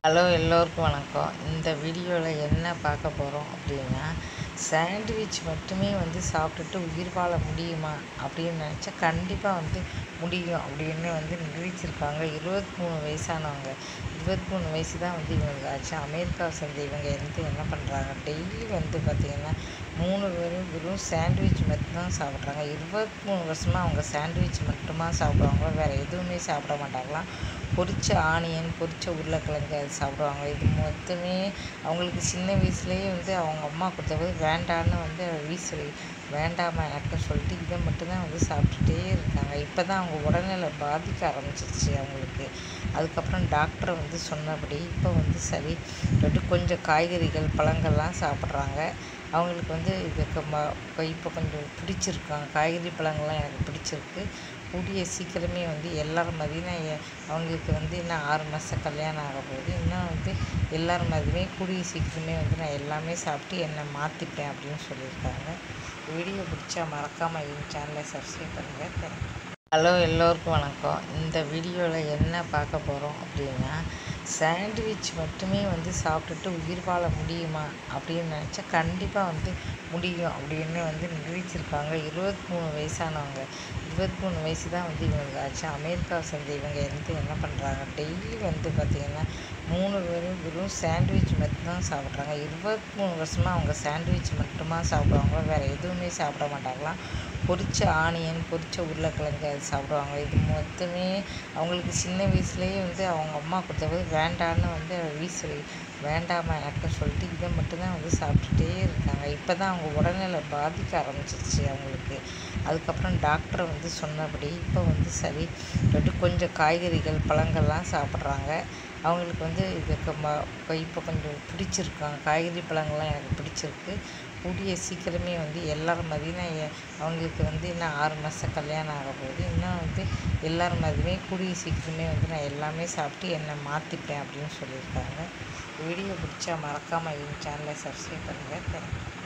hello எல்லோருக்கும் வணக்கம் இந்த வீடியோவில் என்ன பார்க்க போகிறோம் அப்படின்னா சாண்ட்விச் மட்டுமே வந்து சாப்பிட்டுட்டு உயிர் வாழ முடியுமா அப்படின்னு நினச்சா கண்டிப்பாக வந்து முடியும் அப்படின்னு வந்து நிரூபிச்சிருக்காங்க இருபத்தி மூணு வயசானவங்க இருபத்தி மூணு வயசு தான் வந்து இவங்களுக்கு ஆச்சு அமெரிக்காவை சேர்ந்த இவங்க வந்து என்ன பண்ணுறாங்க டெய்லி வந்து பார்த்திங்கன்னா மூணு பேரும் வெறும் சாண்ட்விச் மட்டும்தான் சாப்பிட்றாங்க இருபத்தி மூணு வருஷமாக அவங்க சாண்ட்விச் மட்டுமா சாப்பிடுவாங்க வேறு எதுவுமே சாப்பிட மாட்டாங்களாம் பொரிச்ச ஆனியன் பொரிச்ச உருளைக்கிழங்கு அது சாப்பிடுவாங்க இது மொத்தமே அவங்களுக்கு சின்ன வயசுலேயே வந்து அவங்க அம்மா கொடுத்தபோது வேண்டான்னு வந்து வீசு வேண்டாமா எனக்கு சொல்லிட்டு இதை மட்டும்தான் வந்து சாப்பிட்டுட்டே இருக்காங்க இப்போ தான் அவங்க உடல்நிலை பாதிக்க ஆரம்பிச்சிருச்சு அவங்களுக்கு அதுக்கப்புறம் டாக்டர் வந்து சொன்னபடி இப்போ வந்து சரி சொல்லிட்டு கொஞ்சம் காய்கறிகள் பழங்கள்லாம் சாப்பிட்றாங்க அவங்களுக்கு வந்து இதுக்கு ம இப்போ கொஞ்சம் பிடிச்சிருக்காங்க காய்கறி பழங்கள்லாம் எனக்கு பிடிச்சிருக்கு கூடிய சீக்கிரமே வந்து எல்லோரும் மாதிரியும் நான் அவங்களுக்கு வந்து இன்னும் ஆறு மாதம் கல்யாணம் ஆக போகுது இன்னும் வந்து எல்லோரும் மாதிரியுமே கூடிய சீக்கிரமே வந்து நான் எல்லாமே சாப்பிட்டு என்னை மாற்றிப்பேன் அப்படின்னு சொல்லியிருக்காங்க வீடியோ பிடிச்சா மறக்காமல் என் சேனலை சப்ஸ்கிரைப் பண்ணுங்கள் தேங்க்யூ ஹலோ எல்லோருக்கும் வணக்கம் இந்த வீடியோவில் என்ன பார்க்க போகிறோம் அப்படின்னா சாண்ட்விச் மட்டுமே வந்து சாப்பிட்டுட்டு உயிர் வாழ முடியுமா அப்படின்னு நினச்சா கண்டிப்பாக வந்து முடியும் அப்படின்னு வந்து நிரூபிச்சிருக்காங்க இருபத்தி மூணு வயசானவங்க இருபத்தி மூணு வயசு தான் வந்து இவங்களுக்கு ஆச்சு அமெரிக்காவை சேர்ந்த இவங்க வந்து என்ன பண்ணுறாங்க டெய்லி வந்து பார்த்திங்கன்னா மூணு பேரும் வெறும் சாண்ட்விச் மட்டும்தான் சாப்பிட்றாங்க இருபத்தி மூணு வருஷமாக அவங்க சாண்ட்விச் மட்டுமா சாப்பிடுவாங்க வேறு எதுவுமே சாப்பிட மாட்டாங்களாம் பொரிச்ச ஆனியன் பொரிச்ச உருளைக்கிழங்கு அது சாப்பிடுவாங்க இது மொத்தமே அவங்களுக்கு சின்ன வயசுலேயே வந்து அவங்க அம்மா கொடுத்தபோது வேண்டான்னு வந்து வீசு வேண்டாமா எனக்கு சொல்லிட்டு இதை மட்டும்தான் வந்து சாப்பிட்டுட்டே இருக்காங்க இப்போ தான் அவங்க உடல்நிலை பாதிக்க ஆரம்பிச்சிருச்சு அவங்களுக்கு அதுக்கப்புறம் டாக்டர் வந்து சொன்னபடி இப்போ வந்து சரி சொல்லிட்டு கொஞ்சம் காய்கறிகள் பழங்கள்லாம் சாப்பிட்றாங்க அவங்களுக்கு வந்து இதுக்கு ம இப்போ கொஞ்சம் பிடிச்சிருக்காங்க காய்கறி பழங்கள்லாம் எனக்கு பிடிச்சிருக்கு கூடிய சீக்கிரமே வந்து எல்லோரும் மாதிரியும் நான் அவங்களுக்கு வந்து இன்னும் ஆறு மாதம் கல்யாணம் ஆக போகுது இன்னும் வந்து எல்லோரும் மாதிரியுமே கூடிய சீக்கிரமே வந்து நான் எல்லாமே சாப்பிட்டு என்னை மாற்றிப்பேன் அப்படின்னு சொல்லியிருக்காங்க வீடியோ பிடிச்சா மறக்காமல் என் சேனலை சப்ஸ்கிரைப் பண்ணுங்கள் தேங்க்யூ